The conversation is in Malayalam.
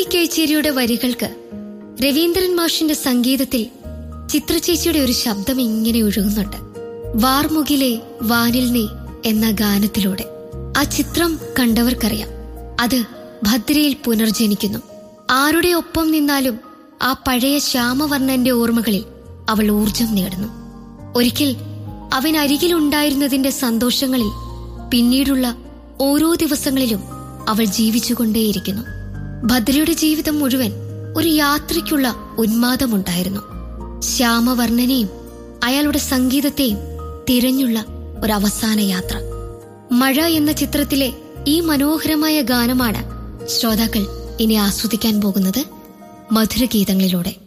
കേച്ചേരിയുടെ വരികൾക്ക് രവീന്ദ്രൻ മാഷിന്റെ സംഗീതത്തിൽ ചിത്രചേച്ചിയുടെ ഒരു ശബ്ദം ഇങ്ങനെ ഒഴുകുന്നുണ്ട് വാർമുകിലെ വാനിൽ നീ എന്ന ഗാനത്തിലൂടെ ആ ചിത്രം കണ്ടവർക്കറിയാം അത് ഭദ്രയിൽ പുനർജനിക്കുന്നു ആരുടെ ഒപ്പം നിന്നാലും ആ പഴയ ശ്യാമവർണ്ണന്റെ ഓർമ്മകളിൽ അവൾ ഊർജം നേടുന്നു ഒരിക്കൽ അവൻ അരികിലുണ്ടായിരുന്നതിന്റെ സന്തോഷങ്ങളിൽ പിന്നീടുള്ള ഓരോ ദിവസങ്ങളിലും അവൾ ജീവിച്ചുകൊണ്ടേയിരിക്കുന്നു ഭദ്രയുടെ ജീവിതം മുഴുവൻ ഒരു യാത്രയ്ക്കുള്ള ഉന്മാദമുണ്ടായിരുന്നു ശ്യാമവർണ്ണനെയും അയാളുടെ സംഗീതത്തെയും തിരഞ്ഞുള്ള ഒരു അവസാന യാത്ര മഴ എന്ന ചിത്രത്തിലെ ഈ മനോഹരമായ ഗാനമാണ് ശ്രോതാക്കൾ ഇനി ആസ്വദിക്കാൻ പോകുന്നത് മധുരഗീതങ്ങളിലൂടെ